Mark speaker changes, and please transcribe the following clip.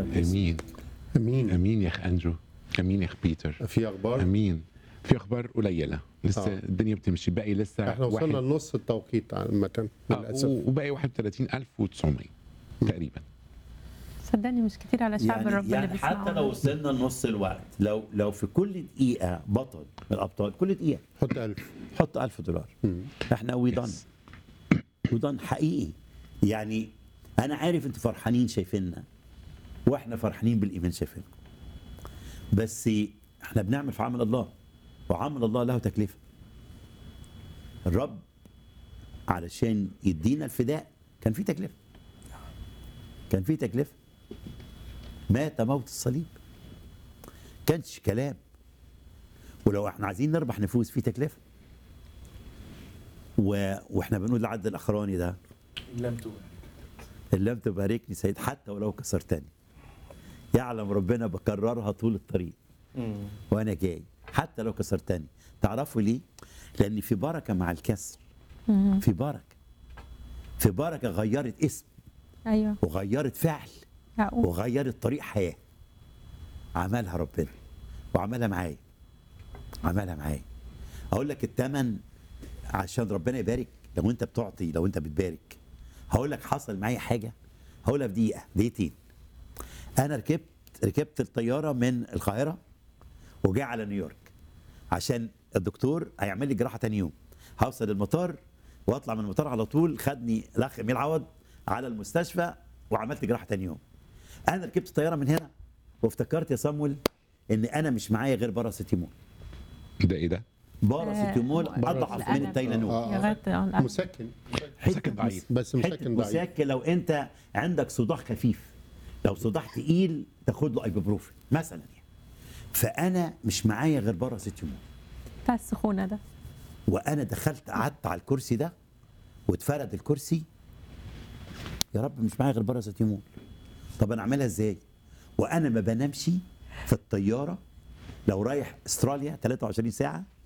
Speaker 1: الاسم
Speaker 2: امين
Speaker 3: امين
Speaker 2: امين يا اخ اندرو امين يا اخ بيتر
Speaker 3: في اخبار
Speaker 2: امين في اخبار قليله لسه
Speaker 3: آه.
Speaker 2: الدنيا بتمشي باقي لسه
Speaker 3: احنا وصلنا
Speaker 2: واحد
Speaker 3: لنص التوقيت عامه
Speaker 2: آه
Speaker 3: للاسف
Speaker 2: وباقي 31900 تقريبا
Speaker 4: صدقني مش كتير على شعب
Speaker 1: يعني,
Speaker 4: الرب اللي
Speaker 1: يعني حتى
Speaker 4: بيسمعونا.
Speaker 1: لو وصلنا لنص الوقت لو لو في كل دقيقه بطل من الابطال كل دقيقه
Speaker 3: حط ألف
Speaker 1: حط 1000 دولار احنا وي دان وي دان حقيقي يعني انا عارف انتوا فرحانين شايفيننا واحنا فرحانين بالايمان شايفينكم بس احنا بنعمل في عمل الله وعمل الله له تكلفه الرب علشان يدينا الفداء كان في تكلفه كان في تكلفه مات موت الصليب كانش كلام ولو احنا عايزين نربح نفوس في تكلفه و... واحنا بنقول العد الاخراني ده
Speaker 5: لم تبارك
Speaker 1: ان لم تباركني سيد حتى ولو كسرتني يعلم ربنا بكررها طول الطريق وانا جاي حتى لو كسرتني تعرفوا ليه لان في بركه مع الكسر في بركه في بركه غيرت اسم
Speaker 4: ايوه
Speaker 1: وغيرت فعل
Speaker 4: يعقوب
Speaker 1: وغيرت طريق حياه عملها ربنا وعملها معايا عملها معايا اقول لك الثمن عشان ربنا يبارك لو انت بتعطي لو انت بتبارك هقول لك حصل معايا حاجه هقولها في دقيقه دقيقتين انا ركبت ركبت الطياره من القاهره وجاي على نيويورك عشان الدكتور هيعمل لي جراحه تاني يوم هوصل المطار واطلع من المطار على طول خدني الاخ اميل عوض على المستشفى وعملت جراحه تاني يوم انا ركبت الطياره من هنا وافتكرت يا صامويل ان انا مش معايا غير باراسيتامول
Speaker 2: ده ايه ده؟
Speaker 1: باراسيتامول
Speaker 4: آه،
Speaker 1: اضعف من
Speaker 4: الألم.
Speaker 1: التايلانول
Speaker 3: آه.
Speaker 4: لغايه آه، الألم.
Speaker 3: مسكن
Speaker 2: مسكن ضعيف
Speaker 3: بس
Speaker 1: حته
Speaker 3: مسكن ضعيف
Speaker 1: مسكن لو انت عندك صداع خفيف لو صداع تقيل تاخد له ايبوبروفين مثلا يعني فانا مش معايا غير باراسيتامول
Speaker 4: بتاع السخونه ده
Speaker 1: وانا دخلت قعدت على الكرسي ده واتفرد الكرسي يا رب مش معايا غير باراسيتامول طب انا اعملها ازاي وانا ما بنامش في الطياره لو رايح استراليا 23 ساعه